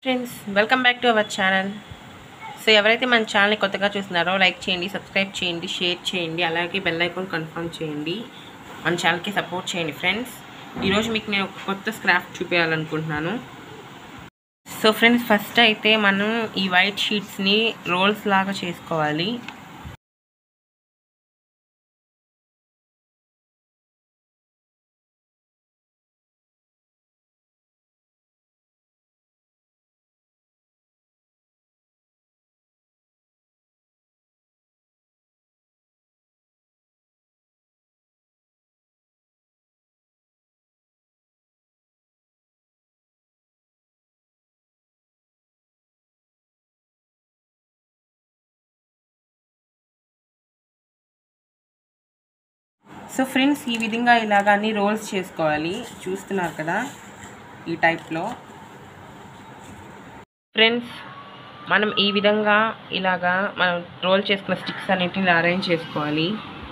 friends welcome back to our channel so ఎవరైతే మన ఛానల్ని కొత్తగా చూస్తున్నారో లైక్ చేయండి సబ్స్క్రైబ్ చేయండి షేర్ చేయండి అలాగే బెల్ ఐకాన్ కన్ఫర్మ్ చేయండి మన ఛానల్కి సపోర్ట్ చేయండి ఫ్రెండ్స్ ఈరోజు మీకు నేను ఒక కొత్త స్క్రాఫ్ట్ చూపించాలనుకుంటున్నాను సో ఫ్రెండ్స్ ఫస్ట్ అయితే మనం ఈ వైట్ షీట్స్ని రోల్స్ లాగా చేసుకోవాలి సో ఫ్రెండ్స్ ఈ విధంగా ఇలాగ అన్ని రోల్స్ చేసుకోవాలి చూస్తున్నారు కదా ఈ టైప్లో ఫ్రెండ్స్ మనం ఈ విధంగా ఇలాగా మనం రోల్ చేసుకున్న స్టిక్స్ అన్నిటిని అరేంజ్ చేసుకోవాలి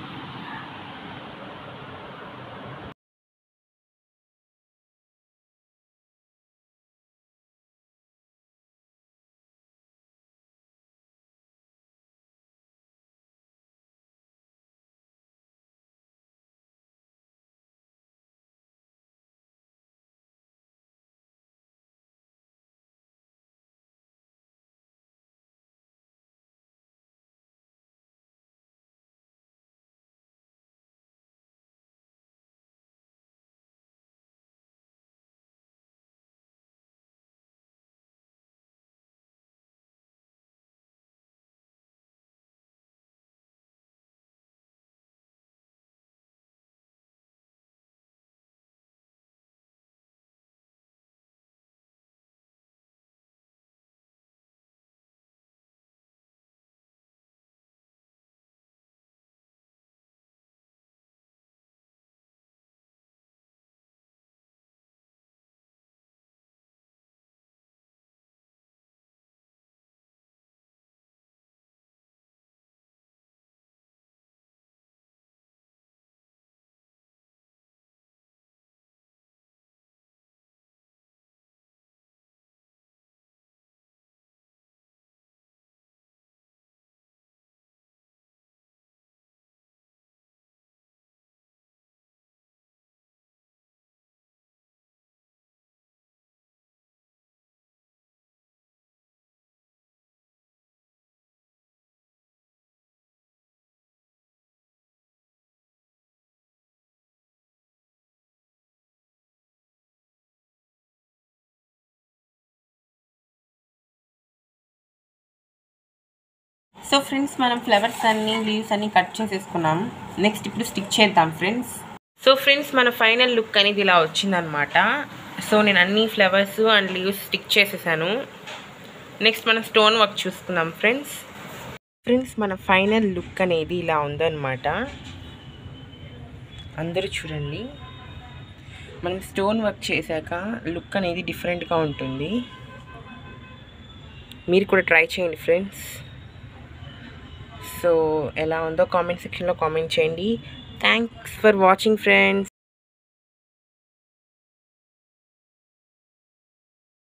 సో ఫ్రెండ్స్ మనం ఫ్లవర్స్ అన్ని లీవ్స్ అన్ని కట్ చేసేసుకున్నాం నెక్స్ట్ ఇప్పుడు స్టిక్ చేద్దాం ఫ్రెండ్స్ సో ఫ్రెండ్స్ మన ఫైనల్ లుక్ అనేది ఇలా వచ్చిందనమాట సో నేను అన్ని ఫ్లవర్స్ అండ్ లీవ్స్ స్టిక్ చేసేసాను నెక్స్ట్ మనం స్టోన్ వర్క్ చూసుకుందాం ఫ్రెండ్స్ ఫ్రెండ్స్ మన ఫైనల్ లుక్ అనేది ఇలా ఉందన్నమాట అందరూ చూడండి మనం స్టోన్ వర్క్ చేశాక లుక్ అనేది డిఫరెంట్గా ఉంటుంది మీరు కూడా ట్రై చేయండి ఫ్రెండ్స్ సో ఎలా ఉందో కామెంట్ సెక్షన్లో కామెంట్ చేయండి థ్యాంక్స్ ఫర్ వాచింగ్ ఫ్రెండ్స్